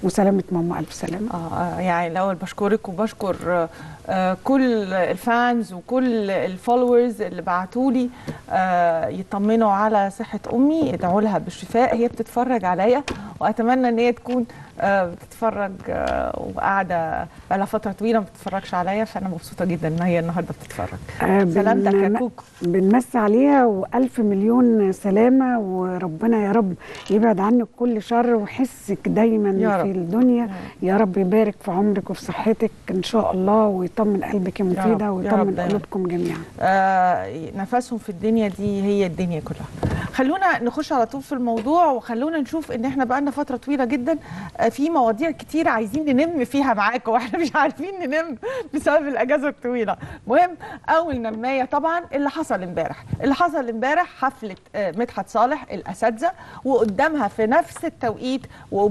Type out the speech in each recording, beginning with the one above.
وسلامه ماما الف سلامه آه يعني الاول بشكرك وبشكر آه، آه كل الفانز وكل الفولورز اللي بعتوا لي آه يطمنوا على صحه امي ادعوا لها بالشفاء هي بتتفرج عليا واتمنى ان هي تكون آه بتتفرج آه وقاعده بقالها فتره طويله ما بتتفرجش عليا فانا مبسوطه جدا ان هي النهارده بتتفرج آه، سلامتك يا بن- كوكو بنمسي عليها والف مليون سلامه وربنا يا رب يبعد عنك كل شر ويحسك دايما يا في رب. الدنيا يا رب يبارك في عمرك وفي صحتك ان شاء الله ويطمن قلبك يا رب، مفيده يا رب ويطمن دايما. قلوبكم جميعا آه، نفسهم في الدنيا دي هي الدنيا كلها خلونا نخش على طول في الموضوع وخلونا نشوف ان احنا بقالنا فتره طويله جدا آه، في مواضيع كتير عايزين ننم فيها معاكم واحنا مش عارفين ننم بسبب الاجازه الطويله مهم اول نمايه طبعا اللي حصل امبارح اللي حصل امبارح حفله آه، مدحت صالح الاساتذه وقدامها في نفس التوقيت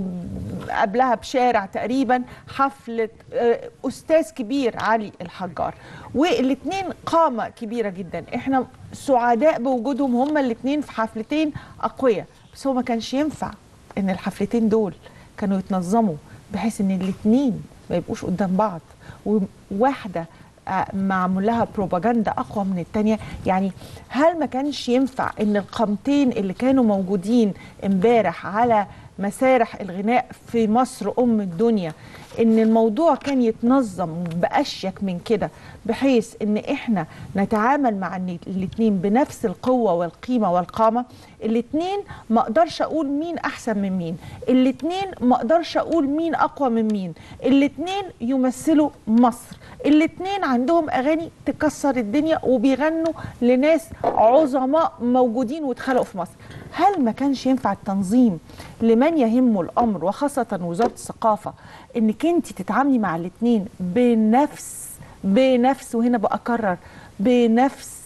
وقبلها بشارع تقريبا حفله آه، استاذ كبير علي الحجار والاثنين قامه كبيره جدا احنا سعداء بوجودهم هما الاثنين في حفلتين اقوياء بس هو ما كانش ينفع ان الحفلتين دول كانوا يتنظموا بحيث ان الاثنين ما يبقوش قدام بعض وواحده آه، معمول لها بروباجندا اقوى من الثانيه يعني هل ما كانش ينفع ان القامتين اللي كانوا موجودين امبارح على مسارح الغناء في مصر ام الدنيا ان الموضوع كان يتنظم باشيك من كده بحيث ان احنا نتعامل مع الاثنين بنفس القوه والقيمه والقامه الاثنين ما اقدرش اقول مين احسن من مين الاثنين ما اقدرش اقول مين اقوى من مين الاثنين يمثلوا مصر الاثنين عندهم اغاني تكسر الدنيا وبيغنوا لناس عظماء موجودين واتخلقوا في مصر هل ما كانش ينفع التنظيم لمن يهمه الامر وخاصه وزاره الثقافه انك انت تتعاملي مع الاثنين بنفس بنفس وهنا بأكرر بنفس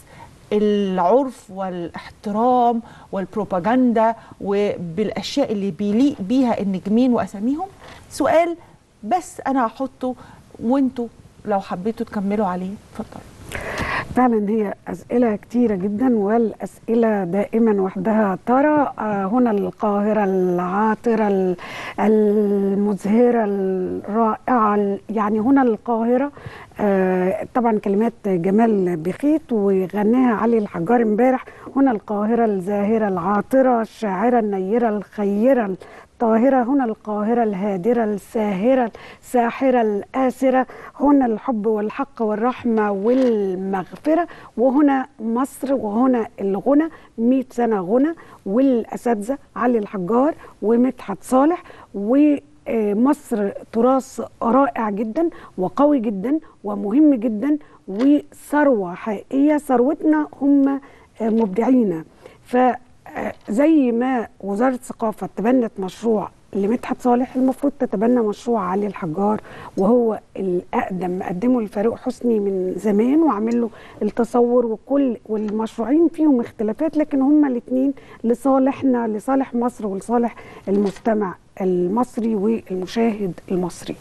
العرف والاحترام والبروباجندا وبالاشياء اللي بيليق بيها النجمين واساميهم سؤال بس انا هحطه وانتوا لو حبيتوا تكملوا عليه اتفضلوا فعلا هي أسئلة كتيرة جدا والأسئلة دائما وحدها ترى آه، هنا القاهرة العاطرة ال- المزهرة الرائعة ال- يعني هنا القاهرة آه، طبعا كلمات جمال بخيت وغناها علي الحجار امبارح هنا القاهرة الزاهرة العاطرة الشاعرة النيرة الخيرة الطاهرة هنا القاهرة الهادرة الساهرة الساحرة الآسرة هنا الحب والحق والرحمة والمغفرة وهنا مصر وهنا الغنى 100 سنة غنى والأساتذة علي الحجار ومدحت صالح ومصر تراث رائع جدا وقوي جدا ومهم جدا وثروة حقيقية ثروتنا هم مبدعين فزي ما وزارة الثقافة تبنت مشروع لمدحت صالح المفروض تتبنى مشروع علي الحجار وهو الأقدم قدمه لفاروق حسني من زمان وعمل له التصور وكل والمشروعين فيهم اختلافات لكن هما الاثنين لصالحنا لصالح مصر ولصالح المستمع المصري والمشاهد المصري